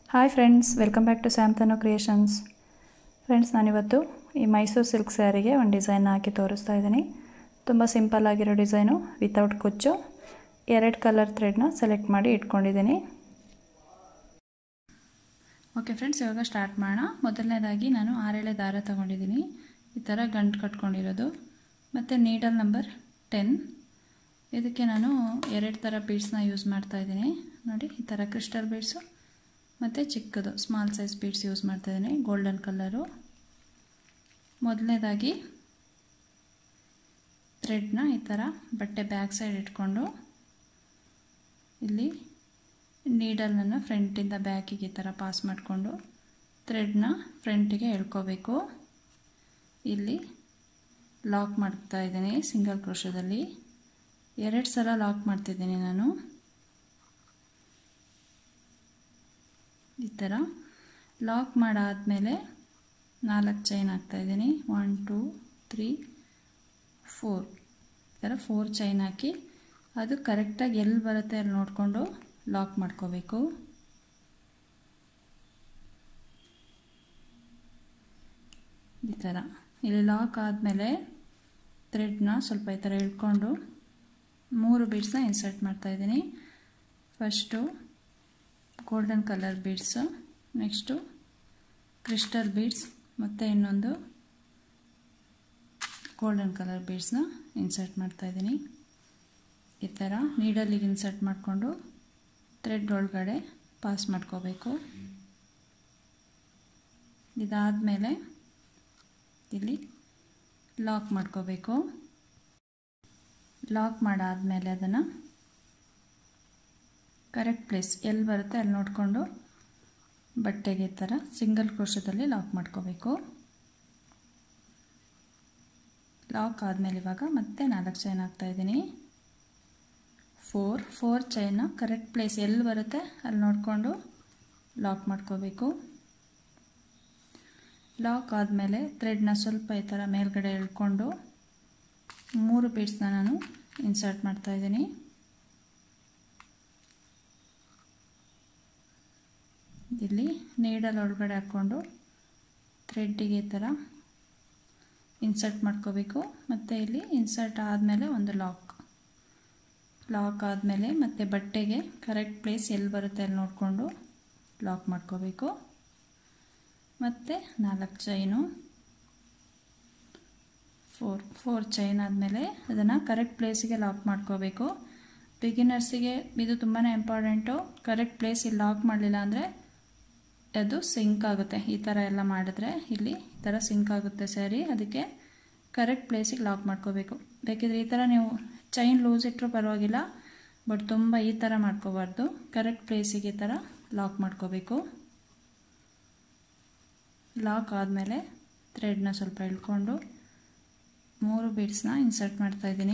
hi friends welcome back to ಸ್ಯಾಮ್ತನೋ creations friends ನಾನಿವತ್ತು ಈ ಮೈಸೂರು ಸಿಲ್ಕ್ ಸ್ಯಾರಿಗೆ ಒಂದು ಡಿಸೈನ್ ಹಾಕಿ ತೋರಿಸ್ತಾ ಇದ್ದೀನಿ ತುಂಬ ಸಿಂಪಲ್ ಆಗಿರೋ ಡಿಸೈನು ವಿತೌಟ್ ಕುಚ್ಚು ಎರಡು ಕಲರ್ ಥ್ರೆಡ್ನ ಸೆಲೆಕ್ಟ್ ಮಾಡಿ ಇಟ್ಕೊಂಡಿದ್ದೀನಿ ಓಕೆ ಫ್ರೆಂಡ್ಸ್ ಇವಾಗ ಸ್ಟಾರ್ಟ್ ಮಾಡೋಣ ಮೊದಲನೇದಾಗಿ ನಾನು ಆರೇಳೆ ದಾರ ತೊಗೊಂಡಿದ್ದೀನಿ ಈ ಥರ ಗಂಟು ಕಟ್ಕೊಂಡಿರೋದು ಮತ್ತು ನೀಡಲ್ ನಂಬರ್ ಟೆನ್ ಇದಕ್ಕೆ ನಾನು ಎರಡು ಥರ ಬೀಡ್ಸ್ನ ಯೂಸ್ ಮಾಡ್ತಾಯಿದ್ದೀನಿ ನೋಡಿ ಈ ಥರ ಕ್ರಿಸ್ಟಲ್ ಬೀಡ್ಸು ಮತ್ತು ಚಿಕ್ಕದು ಸ್ಮಾಲ್ ಸೈಜ್ ಬೀಡ್ಸ್ ಯೂಸ್ ಮಾಡ್ತಾಯಿದ್ದೀನಿ ಗೋಲ್ಡನ್ ಕಲರು ಮೊದಲನೇದಾಗಿ ಥ್ರೆಡ್ನ ಈ ಥರ ಬಟ್ಟೆ ಬ್ಯಾಕ್ ಸೈಡ್ ಇಟ್ಕೊಂಡು ಇಲ್ಲಿ ನೀಡಲನ್ನು ಫ್ರಂಟಿಂದ ಬ್ಯಾಕಿಗೆ ಈ ಥರ ಪಾಸ್ ಮಾಡಿಕೊಂಡು ಥ್ರೆಡ್ನ ಫ್ರಂಟಿಗೆ ಎಳ್ಕೋಬೇಕು ಇಲ್ಲಿ ಲಾಕ್ ಮಾಡ್ತಾ ಇದ್ದೀನಿ ಸಿಂಗಲ್ ಕ್ರೋಶದಲ್ಲಿ ಎರಡು ಸಲ ಲಾಕ್ ಮಾಡ್ತಿದ್ದೀನಿ ನಾನು ಈ ಥರ ಲಾಕ್ ಮಾಡಾದಮೇಲೆ ನಾಲ್ಕು ಚೈನ್ ಹಾಕ್ತಾಯಿದ್ದೀನಿ ಒನ್ ಟೂ ತ್ರೀ ಫೋರ್ ಈ ಥರ ಫೋರ್ ಚೈನ್ ಹಾಕಿ ಅದು ಕರೆಕ್ಟಾಗಿ ಎಲ್ಲಿ ಬರುತ್ತೆ ಅಲ್ಲಿ ನೋಡಿಕೊಂಡು ಲಾಕ್ ಮಾಡ್ಕೋಬೇಕು ಈ ಥರ ಇಲ್ಲಿ ಲಾಕ್ ಆದಮೇಲೆ ಥ್ರೆಡ್ನ ಸ್ವಲ್ಪ ಈ ಥರ ಇಟ್ಕೊಂಡು ಮೂರು ಬೀಡ್ಸ್ನ ಇನ್ಸರ್ಟ್ ಮಾಡ್ತಾಯಿದ್ದೀನಿ first golden colour beads next crystal beads ಮತ್ತು ಇನ್ನೊಂದು ಗೋಲ್ಡನ್ ಕಲರ್ ಬೀಡ್ಸ್ನ ಇನ್ಸರ್ಟ್ ಮಾಡ್ತಾಯಿದ್ದೀನಿ ಈ ಥರ ನೀಡಲ್ಲಿಗೆ ಇನ್ಸರ್ಟ್ ಮಾಡಿಕೊಂಡು ಥ್ರೆಡ್ ಒಳಗಡೆ ಪಾಸ್ ಮಾಡ್ಕೋಬೇಕು ಇದಾದಮೇಲೆ ಇಲ್ಲಿ ಲಾಕ್ ಮಾಡ್ಕೋಬೇಕು ಲಾಕ್ ಮಾಡಾದಮೇಲೆ ಅದನ್ನು ಕರೆಕ್ಟ್ ಪ್ಲೇಸ್ ಎಲ್ಲಿ ಬರುತ್ತೆ ಅಲ್ಲಿ ನೋಡಿಕೊಂಡು ಬಟ್ಟೆಗೆ ಈ ಥರ ಸಿಂಗಲ್ ಕ್ರೋಶದಲ್ಲಿ ಲಾಕ್ ಮಾಡ್ಕೋಬೇಕು ಲಾಕ್ ಆದಮೇಲೆ ಇವಾಗ ಮತ್ತೆ ನಾಲ್ಕು ಚೈನ್ ಹಾಕ್ತಾಯಿದ್ದೀನಿ ಫೋರ್ ಫೋರ್ ಚೈನ್ನ ಕರೆಕ್ಟ್ ಪ್ಲೇಸ್ ಎಲ್ಲಿ ಬರುತ್ತೆ ಅಲ್ಲಿ ನೋಡಿಕೊಂಡು ಲಾಕ್ ಮಾಡ್ಕೋಬೇಕು ಲಾಕ್ ಆದಮೇಲೆ ಥ್ರೆಡ್ನ ಸ್ವಲ್ಪ ಈ ಥರ ಮೇಲ್ಗಡೆ ಎಳ್ಕೊಂಡು ಮೂರು ಬೀಡ್ಸ್ನ ನಾನು ಇನ್ಸರ್ಟ್ ಮಾಡ್ತಾಯಿದ್ದೀನಿ ಇಲ್ಲಿ ನೀಡಲ್ ಒಳಗಡೆ ಹಾಕ್ಕೊಂಡು ಥ್ರೆಡ್ಡಿಗೆ ಈ ಥರ ಇನ್ಸರ್ಟ್ ಮಾಡ್ಕೋಬೇಕು ಮತ್ತು ಇಲ್ಲಿ ಇನ್ಸರ್ಟ್ ಆದಮೇಲೆ ಒಂದು ಲಾಕ್ ಲಾಕ್ ಆದಮೇಲೆ ಮತ್ತು ಬಟ್ಟೆಗೆ ಕರೆಕ್ಟ್ ಪ್ಲೇಸ್ ಎಲ್ಲಿ ಬರುತ್ತೆ ಅಲ್ಲಿ ನೋಡಿಕೊಂಡು ಲಾಕ್ ಮಾಡ್ಕೋಬೇಕು ಮತ್ತು ನಾಲ್ಕು ಚೈನು ಫೋರ್ ಫೋರ್ ಚೈನ್ ಆದಮೇಲೆ ಅದನ್ನು ಕರೆಕ್ಟ್ ಪ್ಲೇಸಿಗೆ ಲಾಕ್ ಮಾಡ್ಕೋಬೇಕು ಬಿಗಿನರ್ಸಿಗೆ ಇದು ತುಂಬಾ ಇಂಪಾರ್ಟೆಂಟು ಕರೆಕ್ಟ್ ಪ್ಲೇಸಿಗೆ ಲಾಕ್ ಮಾಡಲಿಲ್ಲ ಅಂದರೆ ಅದು ಸಿಂಕ್ ಆಗುತ್ತೆ ಈ ಥರ ಎಲ್ಲ ಮಾಡಿದ್ರೆ ಇಲ್ಲಿ ಈ ಥರ ಸಿಂಕ್ ಆಗುತ್ತೆ ಸ್ಯಾರಿ ಅದಕ್ಕೆ ಕರೆಕ್ಟ್ ಪ್ಲೇಸಿಗೆ ಲಾಕ್ ಮಾಡ್ಕೋಬೇಕು ಬೇಕಿದ್ರೆ ಈ ಥರ ನೀವು ಚೈನ್ ಲೂಸ್ ಇಟ್ಟರು ಪರವಾಗಿಲ್ಲ ಬಟ್ ತುಂಬ ಈ ಥರ ಮಾಡ್ಕೋಬಾರ್ದು ಕರೆಕ್ಟ್ ಪ್ಲೇಸಿಗೆ ಈ ಥರ ಲಾಕ್ ಮಾಡ್ಕೋಬೇಕು ಲಾಕ್ ಆದಮೇಲೆ ಥ್ರೆಡ್ನ ಸ್ವಲ್ಪ ಇಳ್ಕೊಂಡು ಮೂರು ಬೀಡ್ಸ್ನ ಇನ್ಸರ್ಟ್ ಮಾಡ್ತಾಯಿದ್ದೀನಿ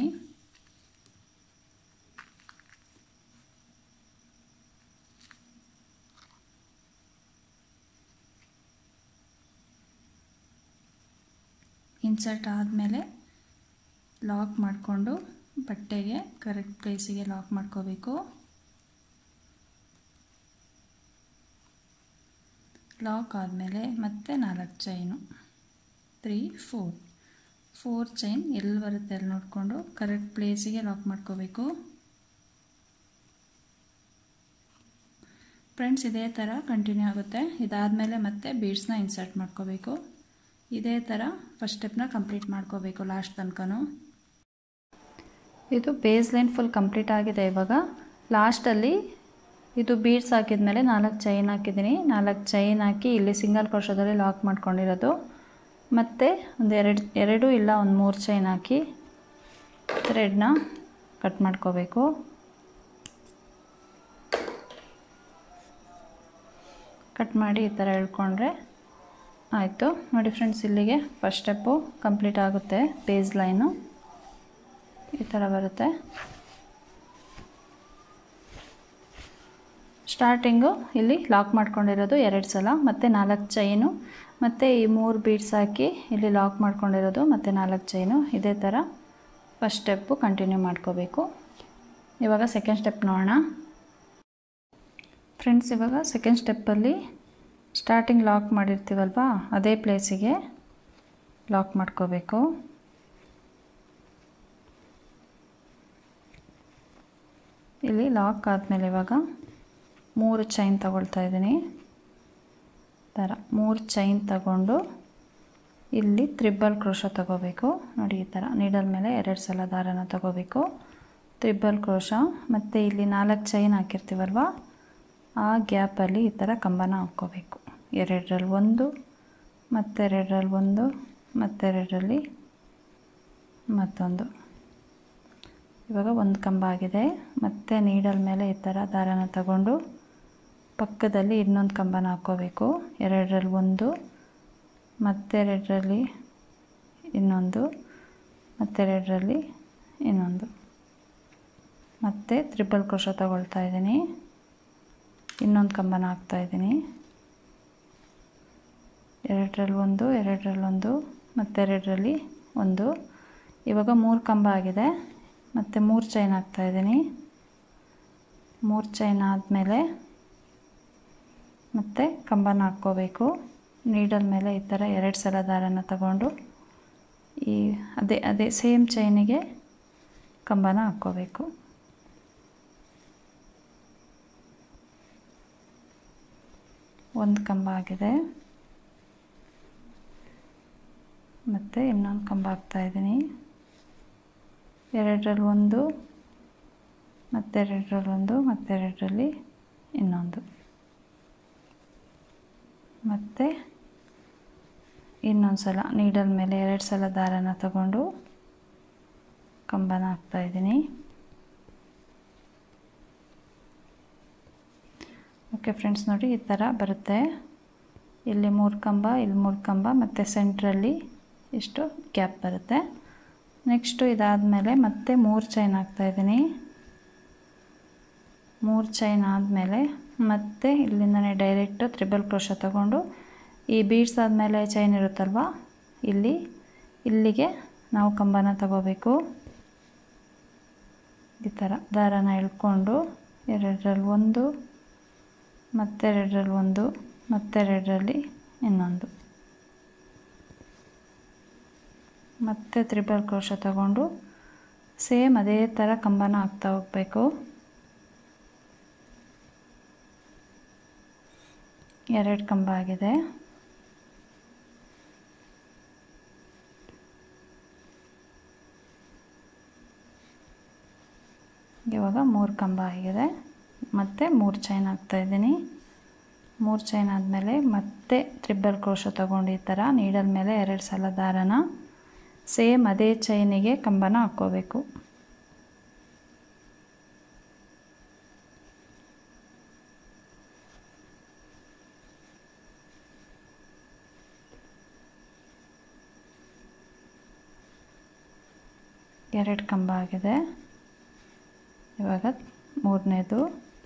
ಇನ್ಸರ್ಟ್ ಆದಮೇಲೆ ಲಾಕ್ ಮಾಡಿಕೊಂಡು ಬಟ್ಟೆಗೆ ಕರೆಕ್ಟ್ ಪ್ಲೇಸಿಗೆ ಲಾಕ್ ಮಾಡ್ಕೋಬೇಕು ಲಾಕ್ ಆದಮೇಲೆ ಮತ್ತೆ ನಾಲ್ಕು chain three four four chain ಎಲ್ಲಿ ಬರುತ್ತೆ ಅಲ್ಲಿ ನೋಡಿಕೊಂಡು ಕರೆಕ್ಟ್ ಪ್ಲೇಸಿಗೆ ಲಾಕ್ ಮಾಡ್ಕೋಬೇಕು ಫ್ರೆಂಡ್ಸ್ ಇದೇ ಥರ ಕಂಟಿನ್ಯೂ ಆಗುತ್ತೆ ಇದಾದಮೇಲೆ ಮತ್ತೆ ಬೀಡ್ಸ್ನ ಇನ್ಸರ್ಟ್ ಮಾಡ್ಕೋಬೇಕು ಇದೇ ಥರ ಫಸ್ಟ್ ಸ್ಟೆಪ್ನ ಕಂಪ್ಲೀಟ್ ಮಾಡ್ಕೋಬೇಕು ಲಾಸ್ಟ್ ತನಕನೂ ಇದು ಬೇಸ್ ಲೈನ್ ಫುಲ್ ಕಂಪ್ಲೀಟ್ ಆಗಿದೆ ಇವಾಗ ಲಾಸ್ಟಲ್ಲಿ ಇದು ಬೀಡ್ಸ್ ಹಾಕಿದ್ಮೇಲೆ ನಾಲ್ಕು ಚೈನ್ ಹಾಕಿದ್ದೀನಿ ನಾಲ್ಕು ಚೈನ್ ಹಾಕಿ ಇಲ್ಲಿ ಸಿಂಗಲ್ ಕ್ರೋಶದಲ್ಲಿ ಲಾಕ್ ಮಾಡ್ಕೊಂಡಿರೋದು ಮತ್ತು ಒಂದು ಎರಡು ಎರಡು ಇಲ್ಲ ಒಂದು ಮೂರು ಚೈನ್ ಹಾಕಿ ಥ್ರೆಡ್ನ ಕಟ್ ಮಾಡ್ಕೋಬೇಕು ಕಟ್ ಮಾಡಿ ಈ ಥರ ಎಳ್ಕೊಂಡ್ರೆ ಆಯಿತು ನೋಡಿ ಫ್ರೆಂಡ್ಸ್ ಇಲ್ಲಿಗೆ ಫಸ್ಟ್ ಸ್ಟೆಪ್ಪು ಕಂಪ್ಲೀಟ್ ಆಗುತ್ತೆ ಬೇಸ್ ಲೈನು ಈ ಥರ ಬರುತ್ತೆ ಸ್ಟಾರ್ಟಿಂಗು ಇಲ್ಲಿ ಲಾಕ್ ಮಾಡ್ಕೊಂಡಿರೋದು ಎರಡು ಸಲ ಮತ್ತು ನಾಲ್ಕು ಚೈನು ಮತ್ತು ಈ ಮೂರು ಬೀಡ್ಸ್ ಹಾಕಿ ಇಲ್ಲಿ ಲಾಕ್ ಮಾಡ್ಕೊಂಡಿರೋದು ಮತ್ತು ನಾಲ್ಕು ಚೈನು ಇದೇ ಥರ ಫಸ್ಟ್ ಸ್ಟೆಪ್ಪು ಕಂಟಿನ್ಯೂ ಮಾಡ್ಕೋಬೇಕು ಇವಾಗ ಸೆಕೆಂಡ್ ಸ್ಟೆಪ್ ನೋಡೋಣ ಫ್ರೆಂಡ್ಸ್ ಇವಾಗ ಸೆಕೆಂಡ್ ಸ್ಟೆಪ್ಪಲ್ಲಿ ಸ್ಟಾರ್ಟಿಂಗ್ ಲಾಕ್ ಮಾಡಿರ್ತೀವಲ್ವಾ ಅದೇ ಪ್ಲೇಸಿಗೆ ಲಾಕ್ ಮಾಡ್ಕೋಬೇಕು ಇಲ್ಲಿ ಲಾಕ್ ಆದಮೇಲೆ ಇವಾಗ ಮೂರು ಚೈನ್ ತಗೊಳ್ತಾ ಇದ್ದೀನಿ ಥರ ಮೂರು ಚೈನ್ ತಗೊಂಡು ಇಲ್ಲಿ ತ್ರಿಬ್ಬಲ್ ಕ್ರೋಶ ತಗೋಬೇಕು ನೋಡಿ ಈ ಥರ ನೀಡಲ್ ಮೇಲೆ ಎರಡು ಸಲ ದಾರನ ತಗೋಬೇಕು ತ್ರಿಬ್ಬಲ್ ಕ್ರೋಶ ಮತ್ತು ಇಲ್ಲಿ ನಾಲ್ಕು ಚೈನ್ ಹಾಕಿರ್ತೀವಲ್ವ ಆ ಗ್ಯಾಪಲ್ಲಿ ಈ ಥರ ಕಂಬನ ಹಾಕ್ಕೋಬೇಕು ಎರಡರಲ್ಲಿ ಒಂದು ಮತ್ತೆರಡರಲ್ಲಿ ಒಂದು ಮತ್ತೆರಡರಲ್ಲಿ ಮತ್ತೊಂದು ಇವಾಗ ಒಂದು ಕಂಬ ಆಗಿದೆ ಮತ್ತು ನೀಡಲ್ ಮೇಲೆ ಈ ಥರ ದಾರನ ತಗೊಂಡು ಪಕ್ಕದಲ್ಲಿ ಇನ್ನೊಂದು ಕಂಬನ ಹಾಕ್ಕೋಬೇಕು ಎರಡರಲ್ಲಿ ಒಂದು ಮತ್ತೆರಡರಲ್ಲಿ ಇನ್ನೊಂದು ಮತ್ತೆರಡರಲ್ಲಿ ಇನ್ನೊಂದು ಮತ್ತು ತ್ರಿಬಲ್ ಕ್ರೋಶ ತಗೊಳ್ತಾ ಇದ್ದೀನಿ ಇನ್ನೊಂದು ಕಂಬನ ಹಾಕ್ತಾಯಿದ್ದೀನಿ ಎರಡರಲ್ಲಿ ಒಂದು ಎರಡರಲ್ಲಿ ಒಂದು ಮತ್ತೆರಡರಲ್ಲಿ ಒಂದು ಇವಾಗ ಮೂರು ಕಂಬ ಆಗಿದೆ ಮತ್ತು ಮೂರು ಚೈನ್ ಹಾಕ್ತಾಯಿದ್ದೀನಿ ಮೂರು ಚೈನ್ ಆದಮೇಲೆ ಮತ್ತು ಕಂಬನ ಹಾಕ್ಕೋಬೇಕು ನೀಡಲ್ ಮೇಲೆ ಈ ಥರ ಎರಡು ಸಲ ದಾರನ ತಗೊಂಡು ಈ ಅದೇ ಅದೇ ಸೇಮ್ ಚೈನಿಗೆ ಕಂಬನ ಹಾಕ್ಕೋಬೇಕು ಒಂದು ಕಂಬ ಆಗಿದೆ ಮತ್ತು ಇನ್ನೊಂದು ಕಂಬ ಹಾಕ್ತಾಯಿದ್ದೀನಿ ಎರಡರಲ್ಲಿ ಒಂದು ಮತ್ತೆರಡರಲ್ಲಿ ಒಂದು ಮತ್ತೆರಡರಲ್ಲಿ ಇನ್ನೊಂದು ಮತ್ತು ಇನ್ನೊಂದು ಸಲ ನೀಡಲ್ ಮೇಲೆ ಎರಡು ಸಲ ದಾರನ ತಗೊಂಡು ಕಂಬನ ಹಾಕ್ತಾಯಿದ್ದೀನಿ ಓಕೆ ಫ್ರೆಂಡ್ಸ್ ನೋಡಿ ಈ ಥರ ಬರುತ್ತೆ ಇಲ್ಲಿ ಮೂರು ಕಂಬ ಇಲ್ಲಿ ಮೂರು ಕಂಬ ಮತ್ತು ಸೆಂಟ್ರಲ್ಲಿ ಇಷ್ಟು ಗ್ಯಾಪ್ ಬರುತ್ತೆ ನೆಕ್ಸ್ಟು ಇದಾದಮೇಲೆ ಮತ್ತೆ ಮೂರು ಚೈನ್ ಹಾಕ್ತಾಯಿದ್ದೀನಿ ಮೂರು ಚೈನ್ ಆದಮೇಲೆ ಮತ್ತೆ ಇಲ್ಲಿಂದನೇ ಡೈರೆಕ್ಟು ತ್ರಿಬಲ್ ಕ್ರೋಶ ತಗೊಂಡು ಈ ಬೀಡ್ಸ್ ಆದಮೇಲೆ ಚೈನ್ ಇರುತ್ತಲ್ವ ಇಲ್ಲಿ ಇಲ್ಲಿಗೆ ನಾವು ಕಂಬನ ತಗೋಬೇಕು ಈ ಥರ ದಾರನ ಎಳ್ಕೊಂಡು ಎರಡರಲ್ಲಿ ಒಂದು ಮತ್ತೆರಡರಲ್ಲಿ ಒಂದು ಮತ್ತೆರಡರಲ್ಲಿ ಇನ್ನೊಂದು ಮತ್ತೆ ತ್ರಿಬಲ್ ಕ್ರೋಶ ತಗೊಂಡು ಸೇಮ್ ಅದೇ ಥರ ಕಂಬನ ಹಾಕ್ತಾ ಹೋಗಬೇಕು ಎರಡು ಕಂಬ ಆಗಿದೆ ಇವಾಗ ಮೂರು ಕಂಬ ಆಗಿದೆ ಮತ್ತು ಮೂರು ಚೈನ್ ಹಾಕ್ತಾಯಿದ್ದೀನಿ ಮೂರು ಚೈನ್ ಆದಮೇಲೆ ಮತ್ತೆ ತ್ರಿಬ್ಬಲ್ ಕ್ರೋಶ ತಗೊಂಡು ಈ ಥರ ನೀಡಲ್ ಮೇಲೆ ಎರಡು ಸಲ ದಾರನ ಸೇಮ್ ಅದೇ ಚೈನಿಗೆ ಕಂಬನ ಹಾಕ್ಕೋಬೇಕು ಎರಡು ಕಂಬ ಆಗಿದೆ ಇವಾಗ ಮೂರನೇದು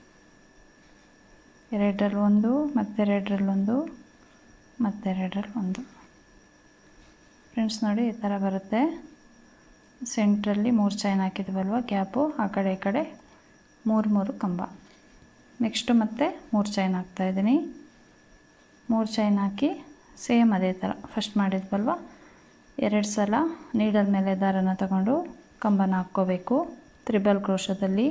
ಎರಡರಲ್ಲಿ ಒಂದು ಮತ್ತೆರಡರಲ್ಲಿ ಒಂದು ಮತ್ತೆರಡರಲ್ಲಿ ಒಂದು ಫ್ರೆಂಡ್ಸ್ ನೋಡಿ ಈ ಥರ ಬರುತ್ತೆ ಸೆಂಟ್ರಲ್ಲಿ ಮೂರು ಚೈನ್ ಹಾಕಿದ್ವಲ್ವ ಗ್ಯಾಪು ಆ ಕಡೆ ಈ ಕಡೆ ಮೂರು ಮೂರು ಕಂಬ ನೆಕ್ಸ್ಟು ಮತ್ತೆ ಮೂರು ಚೈನ್ ಹಾಕ್ತಾಯಿದ್ದೀನಿ ಮೂರು ಚೈನ್ ಹಾಕಿ ಸೇಮ್ ಅದೇ ಥರ ಫಸ್ಟ್ ಮಾಡಿದ್ವಲ್ವ ಎರಡು ಸಲ ನೀಡಲ್ ಮೇಲೆ ದಾರನ ತಗೊಂಡು ಕಂಬನ ಹಾಕ್ಕೋಬೇಕು ತ್ರಿಬಲ್ ಕ್ರೋಶದಲ್ಲಿ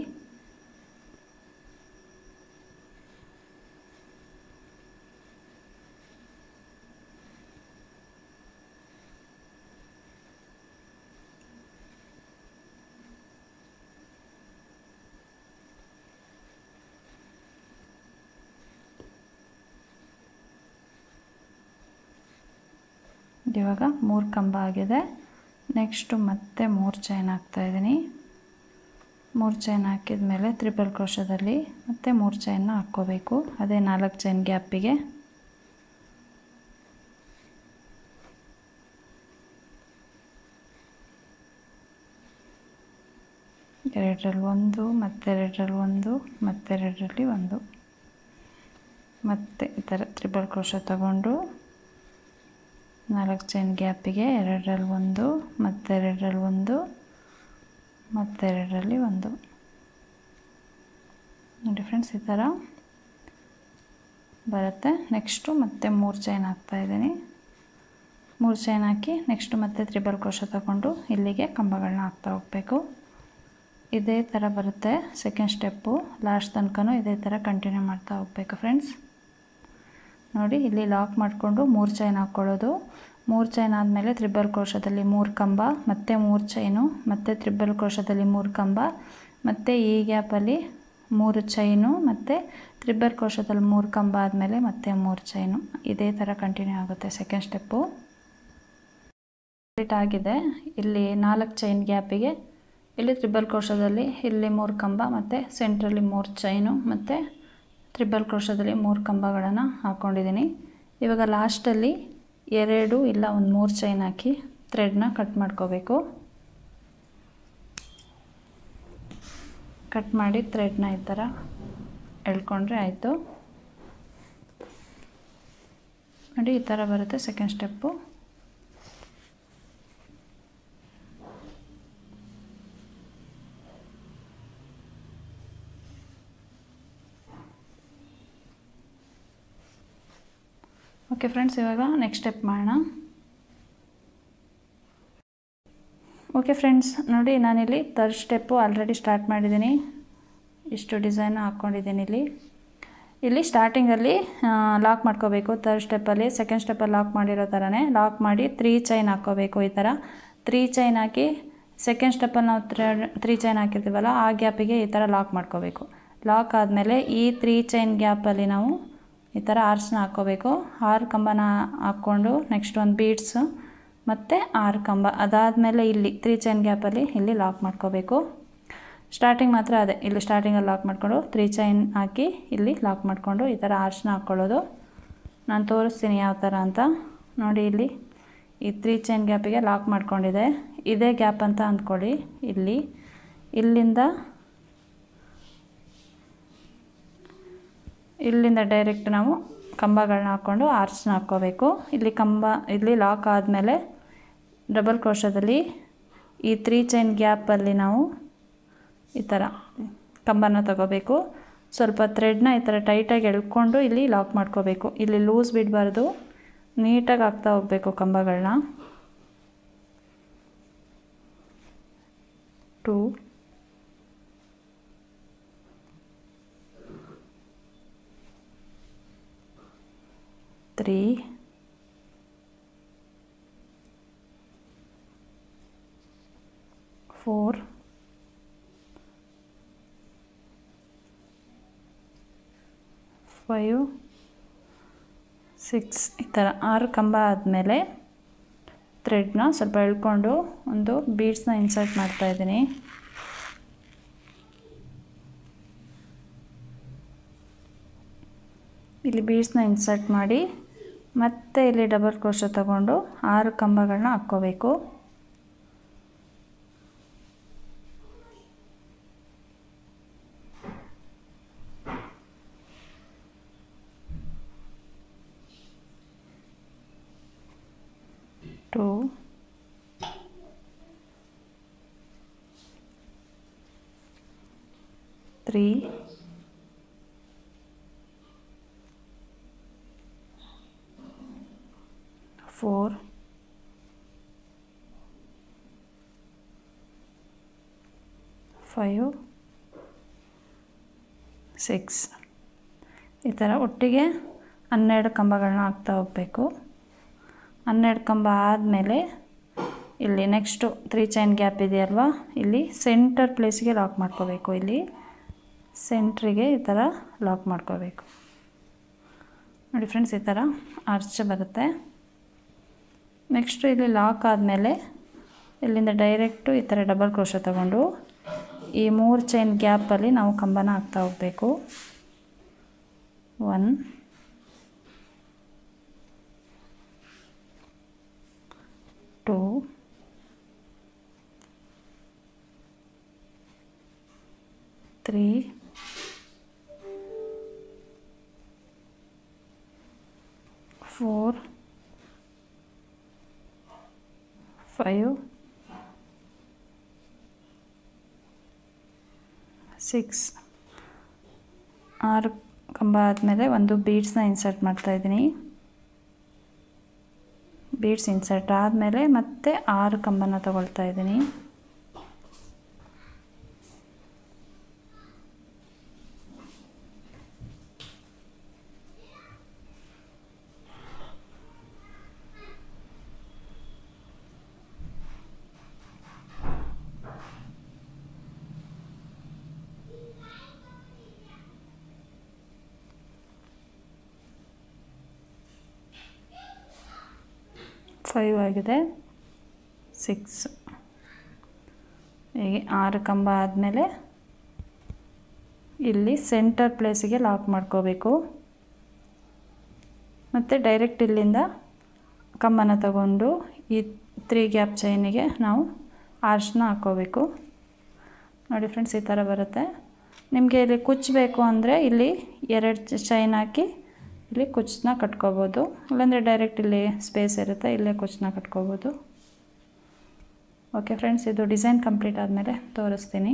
ಇವಾಗ ಮೂರು ಕಂಬ ಆಗಿದೆ ನೆಕ್ಸ್ಟು ಮತ್ತೆ ಮೂರು ಚೈನ್ ಹಾಕ್ತಾಯಿದ್ದೀನಿ ಮೂರು ಚೈನ್ ಹಾಕಿದ ಮೇಲೆ ತ್ರಿಬಲ್ ಕ್ರೋಶದಲ್ಲಿ ಮತ್ತೆ ಮೂರು ಚೈನ್ನ ಹಾಕ್ಕೋಬೇಕು ಅದೇ ನಾಲ್ಕು ಚೈನ್ ಗ್ಯಾಪಿಗೆ ಎರಡರಲ್ಲಿ ಒಂದು ಮತ್ತೆರಡರಲ್ಲಿ ಒಂದು ಮತ್ತೆರಡರಲ್ಲಿ ಒಂದು ಮತ್ತೆ ಈ ಥರ ತ್ರಿಬಲ್ ಕ್ರೋಶ ತಗೊಂಡು ನಾಲ್ಕು ಚೈನ್ ಗ್ಯಾಪಿಗೆ ಎರಡರಲ್ಲಿ ಒಂದು ಮತ್ತೆರಡರಲ್ಲಿ ಒಂದು ಮತ್ತೆರಡರಲ್ಲಿ ಒಂದು ನೋಡಿ ಫ್ರೆಂಡ್ಸ್ ಈ ಥರ ಬರುತ್ತೆ ನೆಕ್ಸ್ಟು ಮತ್ತೆ ಮೂರು ಚೈನ್ ಹಾಕ್ತಾಯಿದ್ದೀನಿ ಮೂರು ಚೈನ್ ಹಾಕಿ ನೆಕ್ಸ್ಟು ಮತ್ತೆ ತ್ರಿಬಲ್ ಕ್ರೋಶ ತಗೊಂಡು ಇಲ್ಲಿಗೆ ಕಂಬಗಳನ್ನ ಹಾಕ್ತಾ ಹೋಗಬೇಕು ಇದೇ ಥರ ಬರುತ್ತೆ ಸೆಕೆಂಡ್ ಸ್ಟೆಪ್ಪು ಲಾಸ್ಟ್ ತನಕನೂ ಇದೇ ಥರ ಕಂಟಿನ್ಯೂ ಮಾಡ್ತಾ ಹೋಗಬೇಕು ಫ್ರೆಂಡ್ಸ್ ನೋಡಿ ಇಲ್ಲಿ ಲಾಕ್ ಮಾಡಿಕೊಂಡು ಮೂರು ಚೈನ್ ಹಾಕ್ಕೊಳ್ಳೋದು ಮೂರು ಚೈನ್ ಆದಮೇಲೆ ತ್ರಿಬಲ್ ಕ್ರೋಶದಲ್ಲಿ ಮೂರು ಕಂಬ ಮತ್ತು ಮೂರು ಚೈನು ಮತ್ತು ತ್ರಿಬಲ್ ಕ್ರೋಶದಲ್ಲಿ ಮೂರು ಕಂಬ ಮತ್ತು ಈ ಗ್ಯಾಪಲ್ಲಿ ಮೂರು ಚೈನು ಮತ್ತು ತ್ರಿಬಲ್ ಕ್ರೋಶದಲ್ಲಿ ಮೂರು ಕಂಬ ಆದಮೇಲೆ ಮತ್ತೆ ಮೂರು ಚೈನು ಇದೇ ಥರ ಕಂಟಿನ್ಯೂ ಆಗುತ್ತೆ ಸೆಕೆಂಡ್ ಸ್ಟೆಪ್ಪು ಕಂಪ್ಲೀಟ್ ಆಗಿದೆ ಇಲ್ಲಿ ನಾಲ್ಕು ಚೈನ್ ಗ್ಯಾಪಿಗೆ ಇಲ್ಲಿ ತ್ರಿಬಲ್ ಕ್ರೋಶದಲ್ಲಿ ಇಲ್ಲಿ ಮೂರು ಕಂಬ ಮತ್ತು ಸೆಂಟ್ರಲ್ಲಿ ಮೂರು ಚೈನು ಮತ್ತು ತ್ರಿಬಲ್ ಕ್ರೋಶದಲ್ಲಿ ಮೂರು ಕಂಬಗಳನ್ನು ಹಾಕ್ಕೊಂಡಿದ್ದೀನಿ ಇವಾಗ ಲಾಸ್ಟಲ್ಲಿ ಎರಡು ಇಲ್ಲ ಒಂದು ಮೂರು ಚೈನ್ ಹಾಕಿ ಥ್ರೆಡ್ನ ಕಟ್ ಮಾಡ್ಕೋಬೇಕು ಕಟ್ ಮಾಡಿ ಥ್ರೆಡ್ನ ಈ ಥರ ಎಳ್ಕೊಂಡ್ರೆ ಆಯಿತು ನೋಡಿ ಈ ಥರ ಬರುತ್ತೆ ಸೆಕೆಂಡ್ ಸ್ಟೆಪ್ಪು ಓಕೆ ಫ್ರೆಂಡ್ಸ್ ಇವಾಗ ನೆಕ್ಸ್ಟ್ ಸ್ಟೆಪ್ ಮಾಡೋಣ ಓಕೆ ಫ್ರೆಂಡ್ಸ್ ನೋಡಿ ನಾನಿಲ್ಲಿ ತರ್ಡ್ ಸ್ಟೆಪ್ಪು ಆಲ್ರೆಡಿ ಸ್ಟಾರ್ಟ್ ಮಾಡಿದ್ದೀನಿ ಇಷ್ಟು ಡಿಸೈನ್ ಹಾಕ್ಕೊಂಡಿದ್ದೀನಿ ಇಲ್ಲಿ ಇಲ್ಲಿ ಸ್ಟಾರ್ಟಿಂಗಲ್ಲಿ ಲಾಕ್ ಮಾಡ್ಕೋಬೇಕು ತರ್ಡ್ ಸ್ಟೆಪ್ಪಲ್ಲಿ ಸೆಕೆಂಡ್ ಸ್ಟೆಪ್ಪಲ್ಲಿ ಲಾಕ್ ಮಾಡಿರೋ ಥರನೇ ಲಾಕ್ ಮಾಡಿ ತ್ರೀ ಚೈನ್ ಹಾಕ್ಕೋಬೇಕು ಈ ಥರ ತ್ರೀ ಚೈನ್ ಹಾಕಿ ಸೆಕೆಂಡ್ ಸ್ಟೆಪ್ಪಲ್ಲಿ ನಾವು ತ್ರೀ ಚೈನ್ ಹಾಕಿರ್ತೀವಲ್ಲ ಆ ಗ್ಯಾಪಿಗೆ ಈ ಥರ ಲಾಕ್ ಮಾಡ್ಕೋಬೇಕು ಲಾಕ್ ಆದಮೇಲೆ ಈ ತ್ರೀ ಚೈನ್ ಗ್ಯಾಪಲ್ಲಿ ನಾವು ಈ ಥರ ಆರ್ಸ್ನ ಹಾಕ್ಕೋಬೇಕು ಆರು ಕಂಬನ ಹಾಕ್ಕೊಂಡು ನೆಕ್ಸ್ಟ್ ಒಂದು ಬೀಡ್ಸು ಮತ್ತು ಆರು ಕಂಬ ಅದಾದಮೇಲೆ ಇಲ್ಲಿ ತ್ರೀ ಚೈನ್ ಗ್ಯಾಪಲ್ಲಿ ಇಲ್ಲಿ ಲಾಕ್ ಮಾಡ್ಕೋಬೇಕು ಸ್ಟಾರ್ಟಿಂಗ್ ಮಾತ್ರ ಅದೇ ಇಲ್ಲಿ ಸ್ಟಾರ್ಟಿಂಗಲ್ಲಿ ಲಾಕ್ ಮಾಡಿಕೊಂಡು ತ್ರೀ ಚೈನ್ ಹಾಕಿ ಇಲ್ಲಿ ಲಾಕ್ ಮಾಡಿಕೊಂಡು ಈ ಥರ ಆರ್ಸ್ನ ಹಾಕ್ಕೊಳ್ಳೋದು ನಾನು ತೋರಿಸ್ತೀನಿ ಯಾವ ಥರ ಅಂತ ನೋಡಿ ಇಲ್ಲಿ ಈ ತ್ರೀ ಚೈನ್ ಗ್ಯಾಪಿಗೆ ಲಾಕ್ ಮಾಡ್ಕೊಂಡಿದೆ ಇದೇ ಗ್ಯಾಪ್ ಅಂತ ಅಂದ್ಕೊಳ್ಳಿ ಇಲ್ಲಿ ಇಲ್ಲಿಂದ ಇಲ್ಲಿಂದ ಡೈರೆಕ್ಟ್ ನಾವು ಕಂಬಗಳನ್ನ ಹಾಕ್ಕೊಂಡು ಆರ್ಸ್ನ ಹಾಕ್ಕೋಬೇಕು ಇಲ್ಲಿ ಕಂಬ ಇಲ್ಲಿ ಲಾಕ್ ಆದಮೇಲೆ ಡಬಲ್ ಕ್ರೋಶದಲ್ಲಿ ಈ ತ್ರೀ ಚೈನ್ ಗ್ಯಾಪಲ್ಲಿ ನಾವು ಈ ಥರ ಕಂಬನ ತಗೋಬೇಕು ಸ್ವಲ್ಪ ಥ್ರೆಡ್ನ ಈ ಥರ ಟೈಟಾಗಿ ಎಳ್ಕೊಂಡು ಇಲ್ಲಿ ಲಾಕ್ ಮಾಡ್ಕೋಬೇಕು ಇಲ್ಲಿ ಲೂಸ್ ಬಿಡಬಾರ್ದು ನೀಟಾಗಿ ಹಾಕ್ತಾ ಹೋಗಬೇಕು ಕಂಬಗಳನ್ನ two three four five six ಈ ಥರ ಆರು ಕಂಬ ಆದಮೇಲೆ ಥ್ರೆಡ್ನ ಸ್ವಲ್ಪ ಎಳ್ಕೊಂಡು ಒಂದು ಬೀಡ್ಸ್ನ ಇನ್ಸರ್ಟ್ ಮಾಡ್ತಾಯಿದ್ದೀನಿ ಇಲ್ಲಿ ಬೀಡ್ಸ್ನ ಇನ್ಸರ್ಟ್ ಮಾಡಿ ಮತ್ತೆ ಇಲ್ಲಿ ಡಬಲ್ ಕ್ರೋಶ ತಗೊಂಡು ಆರು ಕಂಬಗಳನ್ನ ಹಾಕ್ಕೋಬೇಕು two three four five six ಈ ಥರ ಒಟ್ಟಿಗೆ ಹನ್ನೆರಡು ಕಂಬಗಳನ್ನ ಹಾಕ್ತಾ ಹೋಗಬೇಕು ಹನ್ನೆರಡು ಕಂಬ ಆದಮೇಲೆ ಇಲ್ಲಿ ನೆಕ್ಸ್ಟು ತ್ರೀ ಚೈನ್ ಗ್ಯಾಪ್ ಇದೆಯಲ್ವಾ ಇಲ್ಲಿ ಸೆಂಟರ್ ಪ್ಲೇಸ್ಗೆ ಲಾಕ್ ಮಾಡ್ಕೋಬೇಕು ಇಲ್ಲಿ ಸೆಂಟ್ರಿಗೆ ಈ ಥರ ಲಾಕ್ ಮಾಡ್ಕೋಬೇಕು ನೋಡಿ ಫ್ರೆಂಡ್ಸ್ ಈ ಥರ ಆರ್ಚ್ ಬರುತ್ತೆ ನೆಕ್ಸ್ಟು ಇಲ್ಲಿ ಲಾಕ್ ಆದಮೇಲೆ ಇಲ್ಲಿಂದ ಡೈರೆಕ್ಟು ಈ ಥರ ಡಬಲ್ ಕ್ರೋಶ ತಗೊಂಡು ಈ ಮೂರು ಚೈನ್ ಗ್ಯಾಪಲ್ಲಿ ನಾವು ಕಂಬನ ಹಾಕ್ತಾ ಹೋಗಬೇಕು one two three four five six ಆರು ಕಂಬ ಆದಮೇಲೆ ಒಂದು ಬೀಡ್ಸ್ನ ಇನ್ಸರ್ಟ್ ಮಾಡ್ತಾಯಿದ್ದೀನಿ ಬೀಡ್ಸ್ ಇನ್ಸರ್ಟ್ ಆದಮೇಲೆ ಮತ್ತೆ ಆರು ಕಂಬನ ತಗೊಳ್ತಾ ಇದ್ದೀನಿ ಫೈವ್ ಆಗಿದೆ ಸಿಕ್ಸ್ ಹೀಗೆ ಆರು ಕಂಬ ಆದಮೇಲೆ ಇಲ್ಲಿ ಸೆಂಟರ್ ಪ್ಲೇಸಿಗೆ ಲಾಕ್ ಮಾಡ್ಕೋಬೇಕು ಮತ್ತು ಡೈರೆಕ್ಟ್ ಇಲ್ಲಿಂದ ಕಂಬನ ತಗೊಂಡು ಈ ತ್ರೀ ಗ್ಯಾಪ್ ಚೈನಿಗೆ ನಾವು ಆರ್ಚ್ನ ಹಾಕ್ಕೋಬೇಕು ನೋಡಿ ಫ್ರೆಂಡ್ಸ್ ಈ ಥರ ಬರುತ್ತೆ ನಿಮಗೆ ಇಲ್ಲಿ ಕುಚ್ಚಬೇಕು ಅಂದರೆ ಇಲ್ಲಿ ಎರಡು ಚೈನ್ ಹಾಕಿ ಇಲ್ಲಿ ಕುಚ್ಚನ್ನ ಕಟ್ಕೋಬೋದು ಇಲ್ಲಾಂದರೆ ಡೈರೆಕ್ಟ್ ಇಲ್ಲಿ ಸ್ಪೇಸ್ ಇರುತ್ತೆ ಇಲ್ಲೇ ಕುಚ್ಚನ್ನ ಕಟ್ಕೋಬೋದು ಓಕೆ ಫ್ರೆಂಡ್ಸ್ ಇದು ಡಿಸೈನ್ ಕಂಪ್ಲೀಟ್ ಆದಮೇಲೆ ತೋರಿಸ್ತೀನಿ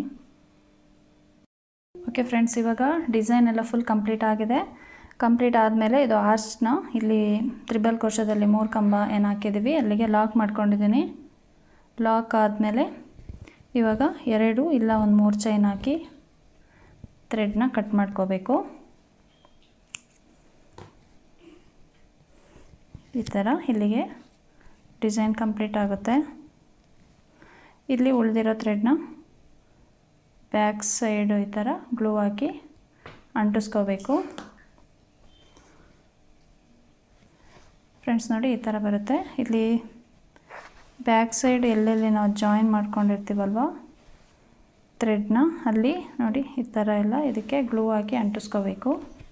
ಓಕೆ ಫ್ರೆಂಡ್ಸ್ ಇವಾಗ ಡಿಸೈನ್ ಎಲ್ಲ ಫುಲ್ ಕಂಪ್ಲೀಟ್ ಆಗಿದೆ ಕಂಪ್ಲೀಟ್ ಆದಮೇಲೆ ಇದು ಆರ್ಚ್ನ ಇಲ್ಲಿ ತ್ರಿಬಲ್ ಕೋಶದಲ್ಲಿ ಮೂರು ಕಂಬ ಏನು ಹಾಕಿದ್ದೀವಿ ಅಲ್ಲಿಗೆ ಲಾಕ್ ಮಾಡ್ಕೊಂಡಿದ್ದೀನಿ ಲಾಕ್ ಆದಮೇಲೆ ಇವಾಗ ಎರಡು ಇಲ್ಲ ಒಂದು ಮೂರು ಚೈನ್ ಹಾಕಿ ಥ್ರೆಡ್ನ ಕಟ್ ಮಾಡ್ಕೋಬೇಕು ಈ ಥರ ಇಲ್ಲಿಗೆ ಡಿಸೈನ್ ಕಂಪ್ಲೀಟ್ ಆಗುತ್ತೆ ಇಲ್ಲಿ ಉಳಿದಿರೋ ಥ್ರೆಡ್ನ ಬ್ಯಾಕ್ ಸೈಡು ಈ ಥರ ಗ್ಲೂ ಹಾಕಿ ಅಂಟಿಸ್ಕೋಬೇಕು ಫ್ರೆಂಡ್ಸ್ ನೋಡಿ ಈ ಥರ ಬರುತ್ತೆ ಇಲ್ಲಿ ಬ್ಯಾಕ್ ಸೈಡ್ ಎಲ್ಲೆಲ್ಲಿ ನಾವು ಜಾಯಿನ್ ಮಾಡ್ಕೊಂಡಿರ್ತೀವಲ್ವ ಥ್ರೆಡ್ನ ಅಲ್ಲಿ ನೋಡಿ ಈ ಥರ ಎಲ್ಲ ಇದಕ್ಕೆ ಗ್ಲೂ ಹಾಕಿ ಅಂಟಿಸ್ಕೋಬೇಕು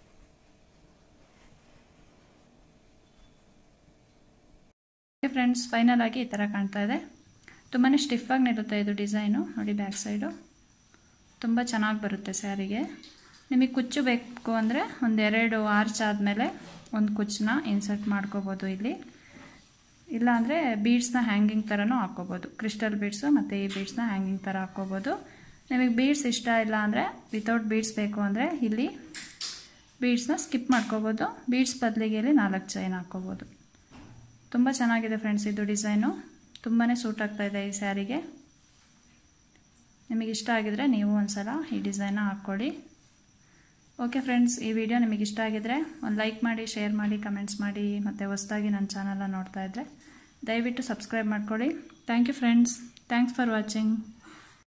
ಫ್ರೆಂಡ್ಸ್ ಫೈನಲ್ ಆಗಿ ಈ ಥರ ಕಾಣ್ತಾ ಇದೆ ತುಂಬಾ ಸ್ಟಿಫಾಗಿ ನಿರುತ್ತೆ ಇದು ಡಿಸೈನು ನೋಡಿ ಬ್ಯಾಕ್ ಸೈಡು ತುಂಬ ಚೆನ್ನಾಗಿ ಬರುತ್ತೆ ಸ್ಯಾರಿಗೆ ನಿಮಗೆ ಕುಚ್ಚು ಬೇಕು ಅಂದರೆ ಒಂದೆರಡು ಆರ್ಚ್ ಆದಮೇಲೆ ಒಂದು ಕುಚ್ಚನ್ನ ಇನ್ಸರ್ಟ್ ಮಾಡ್ಕೋಬೋದು ಇಲ್ಲಿ ಇಲ್ಲಾಂದರೆ ಬೀಡ್ಸ್ನ ಹ್ಯಾಂಗಿಂಗ್ ಥರನೂ ಹಾಕ್ಕೋಬೋದು ಕ್ರಿಸ್ಟಲ್ ಬೀಡ್ಸು ಮತ್ತು ಈ ಬೀಡ್ಸ್ನ ಹ್ಯಾಂಗಿಂಗ್ ಥರ ಹಾಕ್ಕೋಬೋದು ನಿಮಗೆ ಬೀಡ್ಸ್ ಇಷ್ಟ ಇಲ್ಲ ಅಂದರೆ ವಿತೌಟ್ ಬೀಡ್ಸ್ ಬೇಕು ಅಂದರೆ ಇಲ್ಲಿ ಬೀಡ್ಸ್ನ ಸ್ಕಿಪ್ ಮಾಡ್ಕೋಬೋದು ಬೀಡ್ಸ್ ಬದಲಿಗೆ ಇಲ್ಲಿ ನಾಲ್ಕು ಚೈನ್ ಹಾಕ್ಕೋಬೋದು ತುಂಬ ಚೆನ್ನಾಗಿದೆ ಫ್ರೆಂಡ್ಸ್ ಇದು ಡಿಸೈನು ತುಂಬಾ ಸೂಟ್ ಆಗ್ತಾ ಇದೆ ಈ ಸ್ಯಾರಿಗೆ ನಿಮಗೆ ಇಷ್ಟ ಆಗಿದರೆ ನೀವು ಒಂದ್ಸಲ ಈ ಡಿಸೈನ್ನ ಹಾಕ್ಕೊಳ್ಳಿ ಓಕೆ ಫ್ರೆಂಡ್ಸ್ ಈ ವಿಡಿಯೋ ನಿಮಗೆ ಇಷ್ಟ ಆಗಿದರೆ ಒಂದು ಲೈಕ್ ಮಾಡಿ ಶೇರ್ ಮಾಡಿ ಕಮೆಂಟ್ಸ್ ಮಾಡಿ ಮತ್ತು ಹೊಸದಾಗಿ ನನ್ನ ಚಾನಲ್ನ ನೋಡ್ತಾ ಇದ್ದರೆ ದಯವಿಟ್ಟು ಸಬ್ಸ್ಕ್ರೈಬ್ ಮಾಡ್ಕೊಳ್ಳಿ thank you friends thanks for watching